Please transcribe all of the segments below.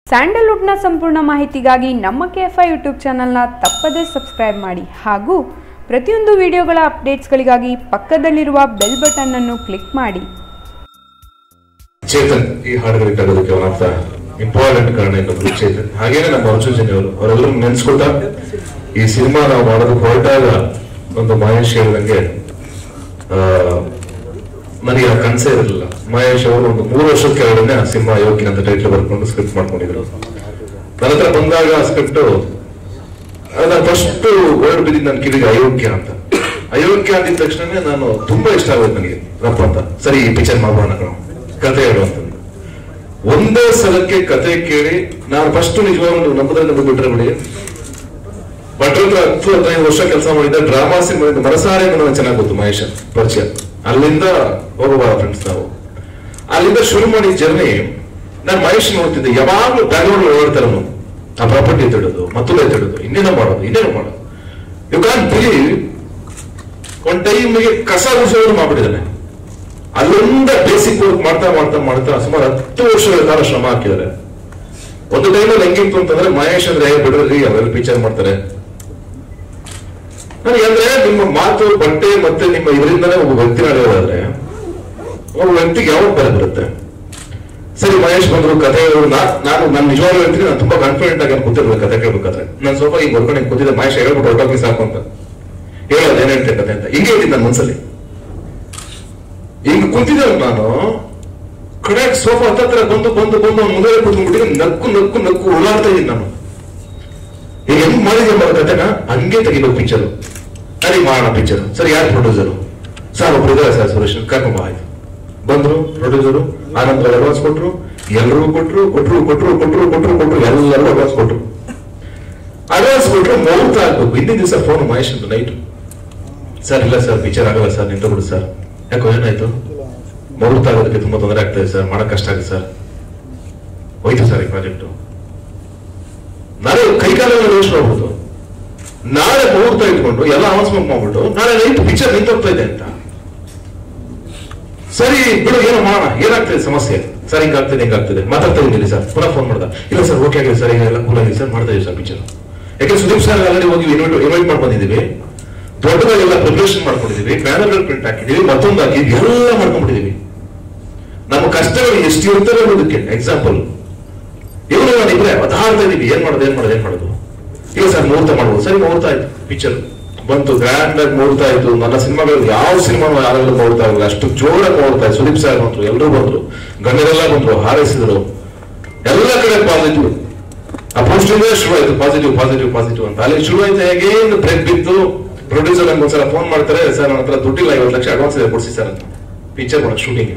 ಸ್ಯಾಂಡಲ್ವುಡ್ನ ಸಂಪೂರ್ಣ ಮಾಹಿತಿಗಾಗಿ ನಮ್ಮ ಕೆ ಎಫ್ ಐ ಯೂಟ್ಯೂಬ್ ಚಾನಲ್ನ ತಪ್ಪದೇ ಸಬ್ಸ್ಕ್ರೈಬ್ ಮಾಡಿ ಹಾಗೂ ಪ್ರತಿಯೊಂದು ವಿಡಿಯೋಗಳ ಅಪ್ಡೇಟ್ಸ್ಗಳಿಗಾಗಿ ಪಕ್ಕದಲ್ಲಿರುವ ಬೆಲ್ ಬಟನ್ ಅನ್ನು ಕ್ಲಿಕ್ ಮಾಡಿ ಚೇತನ್ ಈ ಹಾಡುಗಳಿಗೆ ಆಗೋದಕ್ಕೆ ಅವನಂತ ಇಂಪಾರ್ಟೆಂಟ್ ಕಾರಣ ಇನ್ನೊಬ್ರು ಚೇತನ್ ಹಾಗೇನೆ ನಮ್ಮ ಅರ್ಜುನ್ ಜನಿ ಅವರು ಅವರೆಲ್ಲರೂ ನೆನ್ಸ್ಕೊಳ್ತಾ ಈ ಸಿನಿಮಾ ನಾವು ಮಾಡೋದಕ್ಕೆ ಹೊರಟಾಗ ಒಂದು ಮಹೇಶ್ ಹೇಳ್ದಂಗೆ ಆ, ನನಗೆ ಆ ಕನಸೇ ಇರಲಿಲ್ಲ ಮಹೇಶ್ ಅವರು ಒಂದು ಮೂರು ವರ್ಷದ ಕೆಳಗಡೆ ಆ ಸಿನಿಮಾ ಯೋಗಿನ ಅಂತ ಟೈಟ್ಲ್ ಬರ್ಕೊಂಡು ಸ್ಕ್ರಿಪ್ಟ್ ಮಾಡ್ಕೊಂಡಿದ್ರು ನನ್ನ ಹತ್ರ ಬಂದಾಗ ಆ ಸ್ಕ್ರಿಪ್ಟ್ ನಾನು ಫಸ್ಟ್ ವರ್ಡ್ ಬಿದ್ದಿದ್ದು ನನ್ನ ಕಿವಿಗೆ ಅಯೋಗ್ಯ ಅಂತ ಅಯೋಗ್ಯ ಅಂದಿದ ತಕ್ಷಣ ನಾನು ತುಂಬಾ ಇಷ್ಟ ಆಗೋದು ನನಗೆ ರಪ್ಪ ಅಂತ ಸರಿ ಈ ಪಿಕ್ಚರ್ ಮಾಡೋಣ ಕಣೋ. ಕತೆ ಹೇಳು ಅಂತ ಒಂದೇ ಸಲಕ್ಕೆ ಕತೆ ಕೇಳಿ ನಾನು ಫಸ್ಟ್ ನಿಜವಾಗ್ಲೂ ನಂಬುದ್ರೆ ನಂಬಿಬಿಟ್ರೆ ಬಿಡಿ ಭಟ್ರ ಹತ್ರ ಹತ್ತು ಹದಿನೈದು ವರ್ಷ ಕೆಲಸ ಮಾಡಿದ್ದ ಡ್ರಾಮಾ ಸಿನಿಮಾದಿಂದ ಮನಸಾರೆ ನನಗೆ ಚೆನ್ನಾಗಿ ಗೊತ್ತು ಮಹೇಶ ಪರಿಚಯ ಅಲ್ಲಿಂದ ಹೋಗುವ ಫ್ರೆಂಡ್ಸ್ ನಾವು ಅಲ್ಲಿಂದ ಶುರು ಮಾಡಿದ ಜರ್ನಿ ನಾನು ಮಹೇಶ್ ನೋಡ್ತಿದ್ದೆ ಯಾವಾಗ್ಲೂ ಬ್ಯಾಂಗ್ಳೂರ್ ಓಡ್ತಾರೆ ಅವನು ಆ ಪ್ರಾಪರ್ಟಿ ಎತ್ತಿಡೋದು ಮತ್ತೊಂದು ಎತ್ತಿಡೋದು ಇನ್ನೇನೋ ಮಾಡೋದು ಇನ್ನೇನೋ ಮಾಡೋದು ಯು ಕಾನ್ ಬಿಲೀವ್ ಒಂದ್ ಟೈಮ್ಗೆ ಕಸ ಗುಡಿಸೋರು ಮಾಡ್ಬಿಟ್ಟಿದ್ದಾನೆ ಅಲ್ಲಿಂದ ಬೇಸಿಕ್ ವರ್ಕ್ ಮಾಡ್ತಾ ಮಾಡ್ತಾ ಮಾಡ್ತಾ ಸುಮಾರು ಹತ್ತು ವರ್ಷಗಳ ಕಾಲ ಶ್ರಮ ಹಾಕಿದ್ದಾರೆ ಒಂದು ಟೈಮಲ್ಲಿ ಹೆಂಗಿತ್ತು ಅಂತಂದ್ರೆ ಮಹೇಶ್ ಅಂದ್ರೆ "ಏ, ಬಿಡ್ರಿ ಅವೆಲ್ಲ ಪಿಕ್ಚರ್ ಮಾಡ್ತಾರೆ ನನಗೆ ಅಂದ್ರೆ ನಿಮ್ಮ ಮಾತು ಬಟ್ಟೆ ಮತ್ತೆ ನಿಮ್ಮ ಇದರಿಂದನೇ ಒಬ್ಬ ವ್ಯಕ್ತಿ ನಡೆಯೋದಾದ್ರೆ ಒಬ್ಬ ವ್ಯಕ್ತಿಗೆ ಯಾವಾಗ ಬರ ಬರುತ್ತೆ ಸರಿ ಮಹೇಶ್ ಬಂದ್ರು ಕತೆ ಹೇಳಿದ್ರು. ನಾ- ನಾನು ನಾನು ನಿಜವಾಗ್ಲೂ ಹೇಳ್ತೀನಿ ನಾನು ತುಂಬಾ ಕಾನ್ಫಿಡೆಂಟ್ ಆಗಿ ಕೂತಿರ್ಬೇಕು ಕತೆ ಕೇಳ್ಬೇಕಾದ್ರೆ ನಾನು ಸ್ವಲ್ಪ ಈಗ ಬರ್ಕೊಂಡು ಹಿಂಗ್ ಕೂತಿದ್ದೆ ಮಹೇಶ್ ಹೇಳ್ಬಿಟ್ಟು ಹೊರಟೋಗಿ ಸಾಕು ಅಂತ ಹೇಳೋದು ಏನ್ ಹೇಳ್ತೆ ಕತೆ ಅಂತ ಹಿಂಗೆ ಹೇಳಿದ್ದು ನನ್ನ ಮನ್ಸಲ್ಲಿ ಹಿಂಗ್ ಕುಂತಿದ್ದೆ ನಾನು ಕಡೆ ಸೋಫಾ ಹತ್ತತ್ರ ಬಂದು ಬಂದು ಬಂದು ಅವ್ನ ಮುಂದೆ ಕೂತ್ಕೊಂಡ್ಬಿಟ್ಟಿದ್ರೆ ನಕ್ಕು ನಕ್ಕು ನಕ್ಕು ಉಳ್ಳಾಡ್ತಾ ಇದ್ದೀನಿ ನಾನು ಈಗ ಹೆಂಗ್ ಮಾಡಿದ್ದೆ ಮಾಡೋ ಕತೆನ ಹಂಗೆ ತೆಗಿಬೇಕು ಪಿಕ್ಚರ್ ಸರಿ ಮಾಡೋಣ ಪಿಕ್ಚರ್ ಸರಿ ಯಾರು ಪ್ರೊಡ್ಯೂಸರು ಸರ್ ಒಬ್ರು ಇದ್ದಾರೆ ಸರ್ ಸುರೇಶ್ ಕರ್ಕೊಂಬ ಆಯ್ತು ಬಂದ್ರು ಪ್ರೊಡ್ಯೂಸರು ಆನಂತರ ಅಡ್ವಾನ್ಸ್ ಕೊಟ್ರು ಎಲ್ರಿಗೂ ಕೊಟ್ರು ಕೊಟ್ರು ಕೊಟ್ರು ಕೊಟ್ರು ಕೊಟ್ರು ಕೊಟ್ರು ಎಲ್ಲರಿಗೂ ಅಡ್ವಾನ್ಸ್ ಕೊಟ್ರು ಅಡ್ವಾನ್ಸ್ ಕೊಟ್ರು ಮುಹೂರ್ತ ಆಗ್ಬೇಕು ಹಿಂದಿನ ದಿವಸ ಫೋನ್ ಮಹೇಶ್ ಅಂತ ನೈಟ್ ಸರ್ ಇಲ್ಲ ಸರ್ ಪಿಕ್ಚರ್ ಆಗಲ್ಲ ಸರ್ ನಿಂತು ಬಿಡು ಸರ್ ಯಾಕೋ ಏನಾಯ್ತು ಮುಹೂರ್ತ ಆಗೋದಕ್ಕೆ ತುಂಬಾ ತೊಂದರೆ ಆಗ್ತದೆ ಸರ್ ಮಾಡಕ್ ಕಷ್ಟ ಆಗುತ್ತೆ ಸರ್ ಹೋಯ್ತು ಸರ್ ಈ ಪ್ರಾಜೆಕ್ಟ್ ನಾಳೆ ಕೈಕಾಲೆಲ್ಲ ಯೋಚನೆ ಮಾಡ್ಬೋದು ನಾಳೆ ಮುಹೂರ್ತ ಇಟ್ಕೊಂಡು ಎಲ್ಲ ಅನೌನ್ಸ್ಮೆಂಟ್ ಮಾಡ್ಬಿಟ್ಟು ನಾಳೆ ನೈಟ್ ಪಿಕ್ಚರ್ ನಿಂತೋಗ್ತಾ ಇದೆ ಅಂತ ಸರಿ ಬಿಡು ಏನೋ ಮಾಡೋಣ ಏನಾಗ್ತದೆ ಸಮಸ್ಯೆ ಸರ್ ಹಿಂಗಾಗ್ತದೆ ಹಿಂಗಾಗ್ತದೆ ಮಾತಾಡ್ತಾ ಇದ್ದೀನಿ ಸರ್ ಪುನಃ ಫೋನ್ ಮಾಡ್ದ ಇಲ್ಲ ಸರ್ ಓಕೆ ಆಗಿದೆ ಸರ್ ಈಗ ಎಲ್ಲ ಕೂಲ್ ಆಗಿದೆ ಸರ್ ಮಾಡ್ತಾ ಇದೀವಿ ಸರ್ ಪಿಕ್ಚರ್ ಯಾಕೆ ಸುದೀಪ್ ಸರ್ ಆಲ್ರೆಡಿ ಹೋಗಿ ಇನ್ವೈಟ್ ಇನ್ವೈಟ್ ಮಾಡಿ ಬಂದಿದ್ದೀವಿ ದೊಡ್ಡದಾಗೆಲ್ಲ ಪ್ರಿಪರೇಷನ್ ಮಾಡ್ಕೊಂಡಿದೀವಿ ಬ್ಯಾನರ್ಗಳು ಪ್ರಿಂಟ್ ಹಾಕಿದೀವಿ ಮತ್ತೊಂದು ಹಾಕಿದ್ವಿ ಎಲ್ಲ ಮಾಡ್ಕೊಂಡ್ಬಿಟ್ಟಿದೀವಿ ನಮ್ಮ ಕಷ್ಟಗಳು ಎಷ್ಟು ಇರ್ತವೆ ಅನ್ನೋದಕ್ಕೆ ಎಕ್ಸಾಂಪಲ್ ಇವರು ನಾನು ಇಬ್ಬರೇ ಒದ್ದಾಡ್ತಾ ಇದೀವಿ ಏನ್ ಮಾಡೋದು ಏನ್ ಮಾಡೋದು ಏನ್ ಮಾಡೋದು ಇಲ್ಲ ಸರ್ ಮುಹೂರ್ತ ಮಾಡ್ಬೋದು ಸರಿ ಮುಹೂರ್ತ ಆಯ್ತು ಪಿಕ್ಚರ್ ಬಂತು ಗ್ರ್ಯಾಂಡ್ ಆಗಿ ಮುಹೂರ್ತ ಆಯ್ತು ನನ್ನ ಸಿನಿಮಾಗಳು ಯಾವ ಸಿನಿಮಾ ಯಾರೆಲ್ಲ ಮುಹೂರ್ತ ಆಗಲ್ಲ ಅಷ್ಟು ಜೋರಾಗಿ ಮುಹೂರ್ತ ಆಯ್ತು ಸುದೀಪ್ ಸರ್ ಬಂದ್ರು ಎಲ್ಲರೂ ಬಂದ್ರು ಗಣ್ಯರೆಲ್ಲ ಬಂದ್ರು ಹಾರೈಸಿದ್ರು ಎಲ್ಲ ಕಡೆ ಪಾಸಿಟಿವ್ ಆ ಪೋಸ್ಟಿಂಗ್ ಶುರು ಆಯ್ತು ಪಾಸಿಟಿವ್ ಪಾಸಿಟಿವ್ ಪಾಸಿಟಿವ್ ಅಂತ ಅಲ್ಲಿ ಶುರು ಆಯ್ತು ಹೇಗೇನು ಬ್ರೇಕ್ ಬಿತ್ತು ಪ್ರೊಡ್ಯೂಸರ್ ನಮ್ಗೆ ಒಂದ್ಸಲ ಫೋನ್ ಮಾಡ್ತಾರೆ ಸರ್ ನನ್ನ ಹತ್ರ ದುಡ್ಡಿಲ್ಲ ಐವತ್ತು ಲಕ್ಷ ಅಡ್ವಾನ್ಸ್ ಇದೆ ಕೊಡ್ಸಿ ಸರ್ ಅಂತ ಪಿಕ್ಚರ್ ಮಾಡಕ್ ಶೂಟಿಂಗ್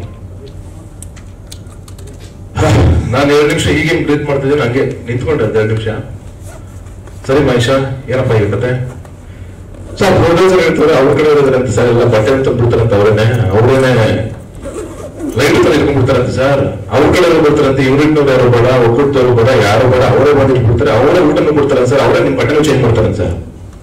ನಾನು ಎರಡು ನಿಮಿಷ ಹೀಗೆ ಬ್ರೀತ್ ಮಾಡ್ತಿದ್ದೆ ನಂಗೆ ನಿಂತ್ಕೊಂಡೆ ಎರಡು ನಿಮಿಷ ಸರಿ ಮಹೇಶ ಏನಪ್ಪ ಈ ಕತೆ ಸರ್ ಪ್ರೊಡ್ಯೂಸರ್ ಹೇಳ್ತಾರೆ ಅವ್ರ ಕಡೆ ಇರೋದ್ರೆ ಅಂತ ಸರ್ ಎಲ್ಲ ಬಟ್ಟೆ ಅಂತ ಬಿಡ್ತಾರಂತ ಅವರೇನೆ ಅವ್ರೇನೆ ಲೈಟ್ ತರ ಇಟ್ಕೊಂಡ್ಬಿಡ್ತಾರಂತೆ ಸರ್ ಅವ್ರ ಕಡೆ ಬರ್ತಾರಂತೆ ಇವ್ರಿಂದ ಯಾರು ಬೇಡ ಒಕ್ಕೂಟದವ್ರು ಬೇಡ ಯಾರು ಬೇಡ ಅವರೇ ಬಂದು ಇಟ್ಬಿಡ್ತಾರೆ ಅವರೇ ಊಟನೂ ಕೊಡ್ತಾರೆ ಸರ್ ಅವರೇ ನಿಮ್ ಬಟ್ಟೆನೂ ಚೇಂಜ್ ಮಾಡ್ತಾರೆ ಸರ್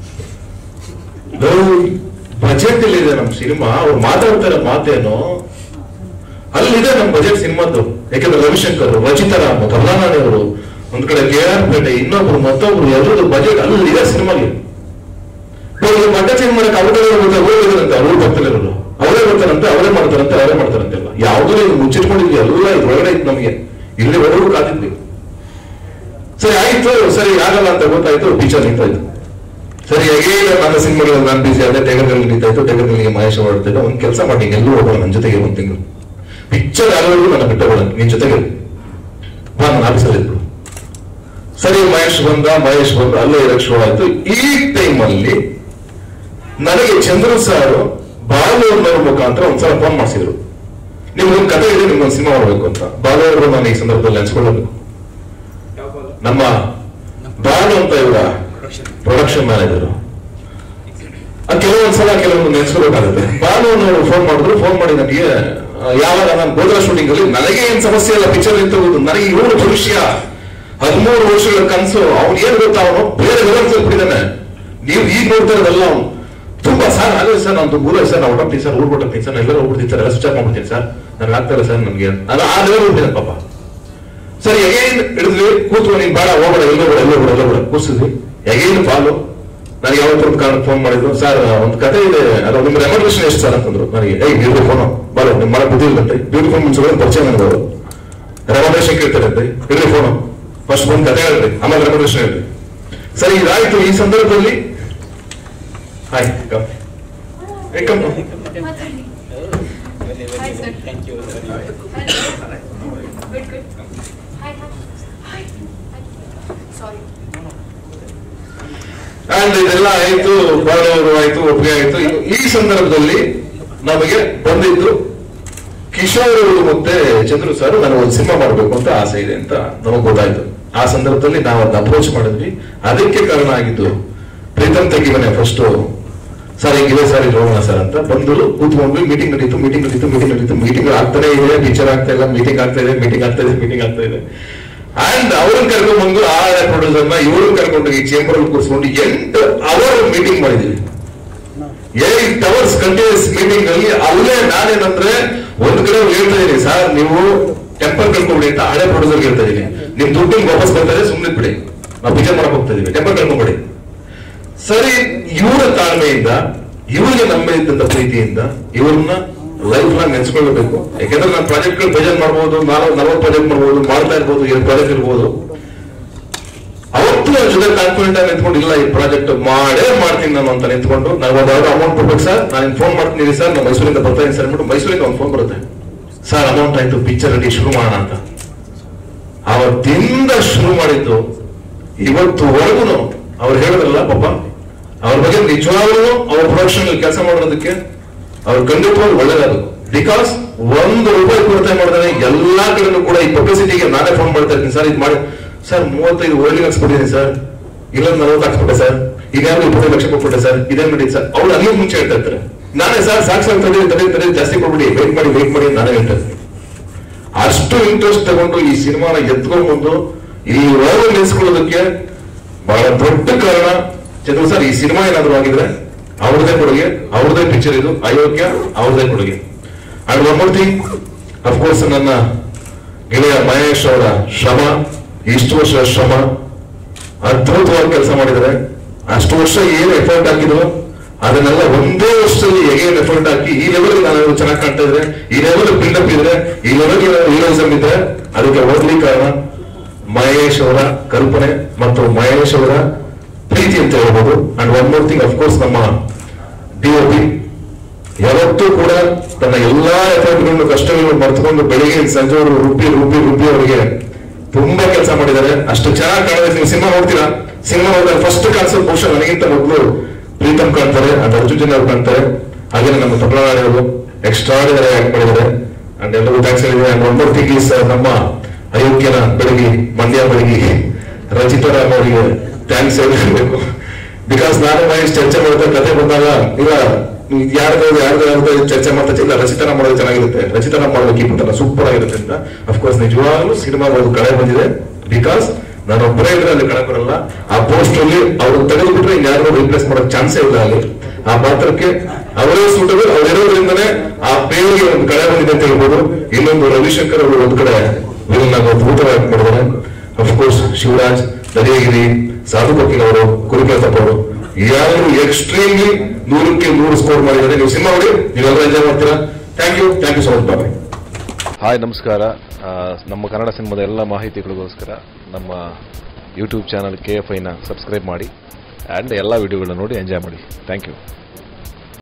ಬಜೆಟ್ ಇದೆ ನಮ್ ಸಿನಿಮಾ ಅವ್ರು ಮಾತಾಡ್ತಾರೆ ಮಾತೇನು ಅಲ್ಲಿದೆ ನಮ್ ಬಜೆಟ್ ಸಿನಿಮಾದ್ದು ಯಾಕಂದ್ರೆ ರವಿಶಂಕರ್ ರಚಿತಾರಾಮ್ ಕಮಲಾನಾಣಿ ಅವರು ಒಂದ್ ಕಡೆ ಕೆ ಆರ್ ಪೇಟೆ ಇನ್ನೊಬ್ರು ಮತ್ತೊಬ್ರು ಎಲ್ಲರದ್ದು ಬಜೆಟ್ ಅಲ್ಲಿ ಇದೆ ಸಿನಿಮಾಗೆ ಇವಾಗ ಬಟ್ಟೆ ಚೇಂಜ್ ಮಾಡಕ್ ಅವ್ರೇ ಬರ್ತಾರೆ ಹೋಗಿದಾರಂತೆ ಅವ್ರು ಬರ್ತಿರೋರು ಅವರೇ ಬರ್ತಾರಂತೆ ಅವರೇ ಮಾಡ್ತಾರಂತೆ ಅವರೇ ಮಾಡ್ತಾರಂತೆ ಎಲ್ಲ ಯಾವುದೂ ಇದು ಮುಚ್ಚಿಟ್ಕೊಂಡಿದ್ವಿ ಎಲ್ಲ ಇದ್ರೊಳಗಡೆ ಇತ್ತು ನಮಗೆ ಇಲ್ಲಿ ಒಳಗೂ ಕಾದಿದ್ವಿ ಸರಿ ಆಯ್ತು ಸರಿ ಆಗಲ್ಲ ಅಂತ ಗೊತ್ತಾಯ್ತು ಪಿಕ್ಚರ್ ನಿಂತಾಯ್ತು ಸರಿ ಹೇಗೆ ನನ್ನ ಸಿನಿಮಾಗಳು ನಾನು ಬಿಸಿ ಅದೇ ಟೈಗರ್ನಲ್ಲಿ ನಿಂತಾಯ್ತು ಟೈಗರ್ನಲ್ಲಿ ಮಹೇಶ್ ಮಾಡ್ತಿದ್ದೆ ಒಂದ್ ಕೆಲಸ ಮಾಡಿ ಎಲ್ಲೂ ಹೋಗೋಣ ನನ್ನ ಜೊತೆಗೆ ಒಂದ್ ತಿಂಗಳು ಪಿಕ್ಚರ್ ಆಗೋವರೆಗೂ ನನ್ನ ಬಿಟ್ಟು ಹೋಗೋಣ ನಿನ್ ಜೊತೆಗೆ ಬಾ ನನ್ನ ಆಫೀಸಲ್ಲಿ ಇದ್ರು ಸರಿ ಮಹೇಶ್ ಬಂದ ಮಹೇಶ್ ಬಂದ ಅಲ್ಲೇ ಇರಕ್ ಶುರು ಆಯ್ತು ಈ ಟೈಮಲ್ಲಿ ನನಗೆ ಚಂದ್ರು ಸರ್ ಬಾಲೂರ್ನವ್ರ ಮುಖಾಂತರ ಒಂದ್ಸಲ ಫೋನ್ ಮಾಡಿಸಿದ್ರು ನಿಮ್ಗೊಂದು ಕತೆ ಇದೆ ನಿಮ್ಗೊಂದು ಸಿನಿಮಾ ಮಾಡ್ಬೇಕು ಅಂತ ಬಾಲೂರು ನಾನು ಈ ಸಂದರ್ಭದಲ್ಲಿ ನೆನ್ಸ್ಕೊಳ್ಳಬೇಕು ನಮ್ಮ ಬಾಲು ಅಂತ ಇವರ ಪ್ರೊಡಕ್ಷನ್ ಮ್ಯಾನೇಜರ್ ಕೆಲವೊಂದ್ಸಲ ಕೆಲವೊಂದು ನೆನ್ಸ್ಕೋಬೇಕಾಗುತ್ತೆ ಬಾಲು ಅನ್ನೋರು ಫೋನ್ ಮಾಡಿದ್ರು ಫೋನ್ ಮಾಡಿ ನನಗೆ ಆ, ಯಾವಾಗ ನಾನು ಗೋದ್ರ ಶೂಟಿಂಗ್ ಅಲ್ಲಿ ನನಗೆ ಏನ್ ಸಮಸ್ಯೆ ಇಲ್ಲ ಪಿಕ್ಚರ್ ನಿಂತೋಗುದು ನನಗೆ ಇವನು ಭವಿಷ್ಯ ಹದಿಮೂರು ವರ್ಷಗಳ ಕನಸು ಅವ್ನು ಏನ್ ಗೊತ್ತಾ ಅವನು ಬೇರೆ ಲೆವೆಲ್ ಬಿಟ್ಟಿದ್ದಾನೆ ನೀವು ಈಗ ನೋಡ್ತಾ ಇರೋದಲ್ಲ ಅವನು ತುಂಬಾ ಸರ್ ಅದೇ ಸರ್ ನಾನು ಮೂರು ಸರ್ ನಾವು ಹೊರಟೋಗ್ತೀನಿ ಸರ್ ಊರ್ ಹೊರಟೋಗ್ತೀನಿ ಸರ್ ಎಲ್ಲರೂ ಹೋಗ್ಬಿಡ್ತೀನಿ ಸರ್ ಎಲ್ಲ ಸ್ವಿಚ್ ಆಫ್ ಮಾಡ್ಬಿಡ್ತೀನಿ ಸರ್ ನನಗೆ ಆಗ್ತಾ ಇಲ್ಲ ಸರ್ ನನ್ಗೆ ನಾನು ಆ ಲೆವೆಲ್ ಹೋಗ್ಬಿಟ್ಟಿದ್ದಾನೆ ಪಾಪ ಸರಿ ಅಗೇನ್ ಹಿಡಿದ್ವಿ ಕೂತ್ಕೊ ನೀನ್ ಬೇಡ ಹೋಗ್ಬೇಡ ಎಲ್ಲೋ ಬೇಡ ಎಲ್ಲೋ ಬೇಡ ಎಲ್ಲೋ ಬೇಡ ಕೂಸಿದ್ವಿ ಹೇಗೇನು ಪಾಲು ನನಗೆ ಯಾವತ್ತೋ ಒಂದು ಕಾರಣಕ್ಕೆ ಫೋನ್ ಮಾಡಿದ್ರು ಸರ್ ಒಂದು ಕತೆ ಇದೆ ಅದು ನಿಮ್ಮ ರೆಮಲ್ಯೂಷನ್ ಎಷ್ಟು ಸರ್ ಅಂತಂದ್ರು ನನಗೆ ಏಯ್ ಇರ್ಲಿ ಫೋನು ಬಾಳ ನಿಮ್ಮ ಮನೆ ಬುದ್ಧಿ ಇಲ್ಲಂತೆ ಬ್ಯೂಟಿಫುಲ್ ಮುನ್ಸಿಪಲ್ ಪರಿಚಯ ನನಗೆ ಅವರು ರೆಮಲ್ಯೂಷನ್ ಕೇಳ್ತಾರೆ ಇರ್ಲಿ ಫೋನು ಫಸ್ಟ್ ಒಂದು ಕತೆ ಹೇಳ್ರಿ ಆಮೇಲೆ ರೆಮಲ್ಯೂಷನ್ ಹೇಳ್ರಿ ಸರಿ ಇದಾಯ್ತು ಈ ಸಂದರ್ಭದಲ್ಲಿ ಹಾಯ್ ಕಮ್ ಏ come Hi, sir. Thank you very much. Good, good. Hi, hi. Hi. Sorry. And ಇದೆಲ್ಲ ಆಯ್ತು ಬಾಳವರು ಆಯ್ತು ಒಪ್ಪಿಗೆ ಆಯ್ತು ಇನ್ನು ಈ ಸಂದರ್ಭದಲ್ಲಿ ನಮಗೆ ಬಂದಿದ್ದು ಕಿಶೋರ್ ಅವರು ಮತ್ತೆ ಚಂದ್ರು ಸರ್ ನನಗೆ ಒಂದು ಸಿನಿಮಾ ಮಾಡಬೇಕು ಅಂತ ಆಸೆ ಇದೆ ಅಂತ ನಮಗೆ ಗೊತ್ತಾಯ್ತು ಆ ಸಂದರ್ಭದಲ್ಲಿ ನಾವು ಅದನ್ನ ಅಪ್ರೋಚ್ ಮಾಡಿದ್ವಿ ಅದಕ್ಕೆ ಕಾರಣ ಆಗಿದ್ದು ಪ್ರೀತಮ್ ತೆಗಿವನೆ ಫಸ್ಟ್ ಸರ್ ಹಿಂಗಿದೆ ಸರ್ ಇಲ್ಲಿ ಹೋಗೋಣ ಸರ್ ಅಂತ ಬಂದು ಕೂತ್ಕೊಂಡ್ವಿ ಮೀಟಿಂಗ್ ನಡೀತು ಮೀಟಿಂಗ್ ನಡೀತು ಮೀಟಿಂಗ್ ನಡೀತು ಮೀಟಿಂಗ್ ಆಗ್ತಾನೆ ಇದೆ ಪಿಕ್ಚರ್ ಆಗ್ತಾ ಇಲ್ಲ ಮೀಟಿಂಗ್ ಆಗ್ತಾ ಇದೆ ಮೀಟಿಂಗ್ ಆಗ್ತಾ ಇದೆ ಮೀಟಿಂಗ್ ಆಗ್ತಾ ಇದೆ ಅಂಡ್ ಅವ್ರನ್ನ ಕರ್ಕೊಂಡ್ ಬಂದು ಆ ಪ್ರೊಡ್ಯೂಸರ್ ನ ಇವ್ರನ್ನ ಕರ್ಕೊಂಡು ಈ ಚೇಂಬರ್ ಅಲ್ಲಿ ಕೂರಿಸ್ಕೊಂಡು ಎಂಟು ಅವರ್ ಮೀಟಿಂಗ್ ಮಾಡಿದೀವಿ ಏಟ್ ಅವರ್ಸ್ ಕಂಟಿನ್ಯೂಸ್ ಮೀಟಿಂಗ್ ಅಲ್ಲಿ ಅಲ್ಲೇ ನಾನೇನಂದ್ರೆ ಒಂದ್ ಕಡೆ ಹೇಳ್ತಾ ಇದೀನಿ ಸರ್ ನೀವು ಟೆಂಪರ್ ಕಳ್ಕೊಂಬಿಡಿ ಅಂತ ಹಳೆ ಪ್ರೊಡ್ಯೂಸರ್ ಹೇಳ್ತಾ ಇದೀನಿ ನಿಮ್ ದುಡ್ಡು ವಾಪಸ್ ಬರ್ತಾ ಇದೆ ಸುಮ್ಮನೆ ಬಿಡಿ ನಾವು ಪಿಕ್ಚರ್ ಮಾಡಕ್ ಹೋಗ್ತಾ ಇದೀವಿ ಟೆಂಪರ್ ಕಳ್ಕೊಂಬಿಡಿ ಸರಿ ಇವರ ತಾಳ್ಮೆಯಿಂದ ಇವರಿಗೆ ನಮ್ಮ ಇದ್ದಂತ ಪ್ರೀತಿಯಿಂದ ಇವ್ರನ್ನ ಲೈಫ್ ಲಾಂಗ್ ನೆನ್ಸ್ಕೊಳ್ಬೇಕು ಯಾಕಂದ್ರೆ ನಾನು ಪ್ರಾಜೆಕ್ಟ್ ಗಳು ಪ್ರೆಸೆಂಟ್ ಮಾಡ್ಬೋದು ನಾನು ನಲವತ್ತು ಪ್ರಾಜೆಕ್ಟ್ ಮಾಡ್ಬೋದು ಮಾಡ್ತಾ ಇರ್ಬೋದು ಎರಡು ಪ್ರಾಜೆಕ್ಟ್ ಇರ್ಬೋದು ಅವತ್ತು ನನ್ನ ಜೊತೆ ಕಾನ್ಫಿಡೆಂಟ್ ಆಗಿ ನಿಂತ್ಕೊಂಡು ಇಲ್ಲ ಈ ಪ್ರಾಜೆಕ್ಟ್ ಮಾಡೇ ಮಾಡ್ತೀನಿ ನಾನು ಅಂತ ನಿಂತ್ಕೊಂಡು ನಾನು ಒಂದು ಅಮೌಂಟ್ ಕೊಡ್ಬೇಕು ಸರ್ ನಾನು ಫೋನ್ ಮಾಡ್ತೀನಿ ಸರ್ ನಾನು ಮೈಸೂರಿಂದ ಬರ್ತಾ ಇದ್ದೀನಿ ಸರ್ ಅಂದ್ಬಿಟ್ಟು ಮೈಸೂರಿಂದ ಒಂದು ಫೋನ್ ಬರುತ್ತೆ ಸರ್ ಅಮೌಂಟ್ ಆಯ್ತು ಪಿಕ್ಚರ್ ರೆಡಿ ಶುರು ಮಾಡೋಣ ಅಂತ ಅವತ್ತಿಂದ ಶುರು ಮಾಡಿದ್ದು ಇವತ್ತುವರೆಗೂ ಅವ್ರು ಹೇಳಿದ್ರಲ್ಲ ಪಾಪ ಅವ್ರ ಬಗ್ಗೆ ನಿಜವಾಗ್ಲೂ ಅವ್ರ ಪ್ರೊಡಕ್ಷನ್ ಕೆಲಸ ಮಾಡೋದಕ್ಕೆ ಅವ್ರು ಖಂಡಿತವಾಗಿ ಒಳ್ಳೇದಾಗಬೇಕು ಬಿಕಾಸ್ ಒಂದು ರೂಪಾಯಿ ಕೊರತೆ ಮಾಡಿದ್ರೆ ಎಲ್ಲಾ ಕಡೆನೂ ಕೂಡ ಈ ಪಬ್ಲಿಸಿಟಿಗೆ ನಾನೇ ಫೋನ್ ಮಾಡ್ತಾ ಇರ್ತೀನಿ ಸರ್ ಇದು ಮಾಡಿ ಸರ್ ಮೂವತ್ತೈದು ಓರ್ಲಿಗೆ ಹಾಕ್ಸ್ಬಿಟ್ಟಿದ್ದೀನಿ ಸರ್ ಇಲ್ಲೊಂದು ನಲವತ್ತು ಹಾಕ್ಸ್ಬಿಟ್ಟೆ ಸರ್ ಈಗ ಇಪ್ಪತ್ತೈದು ಲಕ್ಷ ಕೊಟ್ಬಿಟ್ಟೆ ಸರ್ ಇದೇನ್ ನಡೀತು ಸರ್ ಅವ್ರು ಅಲ್ಲಿ ಮುಂಚೆ ಹೇಳ್ತಾ ಇರ್ತಾರೆ ನಾನೇ ಸರ್ ಸಾಕು ಸಾಕು ತಡೆ ತಡೆ ತಡೆ ಜಾಸ್ತಿ ಕೊಡ್ಬಿಡಿ ವೇಟ್ ಮಾಡಿ ವೇಟ್ ಮಾಡಿ ಅಂತ ನಾನೇ ಹೇಳ್ತಾ ಇರ್ತೀನಿ ಅಷ್ಟು ಇಂಟ್ರೆಸ್ಟ್ ತಗೊಂಡು ಈ ಸಿನಿಮಾನ ಎತ್ಕೊಂಡ್ಬಂದು ಈ ರೋಗ ನಿಲ್ಸ್ಕೊಳ್ಳೋದಕ್ಕೆ ಬಹಳ ದೊಡ್ಡ ಕಾರಣ ಚಂದ್ರ ಸರ್ ಈ ಸಿನಿಮಾ ಏನಾದ್ರು ಆಗಿದ್ರೆ ಅವ್ರದೇ ಕೊಡುಗೆ ಅವ್ರದೇ ಪಿಕ್ಚರ್ ಇದು ಅಯೋಗ್ಯ ಅವ್ರದೇ ಕೊಡುಗೆ and one more thing of course ನನ್ನ ಗೆಳೆಯ ಮಹೇಶ್ ಅವರ ಶ್ರಮ ಇಷ್ಟು ವರ್ಷ ಶ್ರಮ ಅದ್ಭುತವಾಗಿ ಕೆಲಸ ಮಾಡಿದ್ದಾರೆ ಅಷ್ಟು ವರ್ಷ ಏನು ಎಫರ್ಟ್ ಹಾಕಿದ್ರು ಅದನ್ನೆಲ್ಲ ಒಂದೇ ವರ್ಷದಲ್ಲಿ ಹೇಗೇನ್ ಎಫರ್ಟ್ ಹಾಕಿ ಈ ಲೆವೆಲ್ ನಾನು ಚೆನ್ನಾಗಿ ಕಾಣ್ತಾ ಇದ್ರೆ ಈ ಲೆವೆಲ್ ಬಿಲ್ಡಪ್ ಇದ್ರೆ ಈ ಲೆವೆಲ್ ಹೀರೋಯಿಸಮ್ ಇದ್ರೆ ಅದಕ್ಕೆ ಓದ್ಲಿ ಕಾರಣ ಮಹೇಶ್ ಅವರ ಕಲ್ಪನೆ ಮತ್ತು ಮಹೇಶ್ ಅವರ ಪ್ರೀತಿ ಅಂತ ಹೇಳ್ಬೋದು and one more thing of course ನಮ್ಮ ಡಿ ಒ ಪಿ ಯಾವತ್ತೂ ಕೂಡ ತನ್ನ ಎಲ್ಲಾ ಎಫರ್ಟ್ಗಳನ್ನು ಕಷ್ಟಗಳನ್ನು ಮರೆತುಕೊಂಡು ಬೆಳಿಗ್ಗೆ ಸಂಜೆವರು ರುಬ್ಬಿ ರುಬ್ಬಿ ರುಬ್ಬಿ ಅವರಿಗೆ ತುಂಬಾ ಕೆಲಸ ಮಾಡಿದ್ದಾರೆ ಅಷ್ಟು ಚೆನ್ನಾಗಿ ಕಾಣಿದ್ರೆ ನೀವು ಸಿನಿಮಾ ನೋಡ್ತೀರಾ ಸಿನಿಮಾ ನೋಡಿದ್ರೆ ಫಸ್ಟ್ ಕಾಣಿಸೋ ಬಹುಶಃ ನನಗಿಂತ ಮೊದಲು ಪ್ರೀತಮ್ ಕಾಣ್ತಾರೆ ಅದು ಅರ್ಜುನ್ ಜನ ಅವ್ರು ಕಾಣ್ತಾರೆ ಹಾಗೆ ನಮ್ಮ ತಮಿಳುನಾಡಿಯವರು ಎಕ್ಸ್ಟ್ರಾಡಿನರಿ ಆಕ್ಟ್ ಮಾಡಿದ್ದಾರೆ ಅಂಡ್ ಎಲ್ಲರೂ ಥ್ಯಾಂಕ್ಸ್ ಹೇಳಿದ್ದಾರೆ and one more thing is ನಮ್ಮ ಅಯೋಗ್ಯನ ಬೆಳಗಿ ಮಂಡ್ಯ ಬೆಳಗಿ ರಚಿತಾ ರಾಮ್ ಅವರಿಗೆ ಥ್ಯಾಂಕ್ಸ್ ಹೇಳಬೇಕು ಬಿಕಾಸ್ ನಾನು ಮಹೇಶ್ ಚರ್ಚೆ ಮಾಡ್ತಾ ಕತೆ ಬಂದಾಗ ಇಲ್ಲ ಯಾರ್ದು ಯಾರ್ದು ಯಾರ್ದು ಚರ್ಚೆ ಮಾಡ್ತಾ ಇಲ್ಲ ರಚಿತನ ಮಾಡೋದು ಚೆನ್ನಾಗಿರುತ್ತೆ ರಚಿತನ ಮಾಡೋದಕ್ಕೆ ಈ ಸೂಪರ್ ಆಗಿರುತ್ತೆ ಅಂತ ಅಫ್ಕೋರ್ಸ್ ನಿಜವಾಗ್ಲೂ ಸಿನಿಮಾ ಒಂದು ಕಳೆ ಬಂದಿದೆ ಬಿಕಾಸ್ ನಾನು ಒಬ್ಬರೇ ಇದ್ರೆ ಅಲ್ಲಿ ಕಳೆ ಬರಲ್ಲ ಆ ಪೋಸ್ಟ್ ಅಲ್ಲಿ ಅವ್ರು ತೆಗೆದು ಬಿಟ್ರೆ ಇನ್ಯಾರು ರಿಪ್ಲೇಸ್ ಮಾಡಕ್ ಚಾನ್ಸೇ ಇಲ್ಲ ಅಲ್ಲಿ ಆ ಪಾತ್ರಕ್ಕೆ ಅವರೇ ಸೂಟಬಲ್ ಅವರಿರೋದ್ರಿಂದನೇ ಆ ಪೇರಿಗೆ ಒಂದು ಕಳೆ ಬಂದಿದೆ ಅಂತ ಹೇಳ್ಬೋದು ಇನ್ನೊಂದು ರವಿಶಂಕರ್ ಅವರು ಒಂದ್ ಕಡೆ ವಿಲನ್ ಆಗಿ ಅದ್ಭುತವಾಗಿ ಮಾಡಿದ್ದಾರೆ ಅಫ್ಕೋರ್ಸ್ ಶಿವರಾಜ್ ದರಿಯಗಿರಿ ಸಾಧು ಬಕೀಲ್ ಅವರು ಕುರಿಪ್ರತಾಪ್ ಅವರು ಯಾರು ಎಕ್ಸ್ಟ್ರೀಮ್ಲಿ ನೂರಕ್ಕೆ ನೂರು ಸ್ಕೋರ್ ಮಾಡಿದ್ದಾರೆ ನೀವು ಸಿನಿಮಾ ನೋಡಿ ನೀವೆಲ್ಲ ಎಂಜಾಯ್ ಮಾಡ್ತೀರಾ thank you thank you so much bye bye hi ನಮಸ್ಕಾರ ಆ, ನಮ್ಮ ಕನ್ನಡ ಸಿನಿಮಾದ ಎಲ್ಲ ಮಾಹಿತಿಗಳಿಗೋಸ್ಕರ ನಮ್ಮ ಯೂಟ್ಯೂಬ್ ಚಾನಲ್ ಕೆ ಎಫ್ ಐನ ಸಬ್ಸ್ಕ್ರೈಬ್ ಮಾಡಿ ಆ್ಯಂಡ್ ಎಲ್ಲ ವಿಡಿಯೋಗಳನ್ನ ನೋಡಿ ಎಂಜಾಯ್ ಮಾಡಿ ಥ್ಯಾಂಕ್ ಯು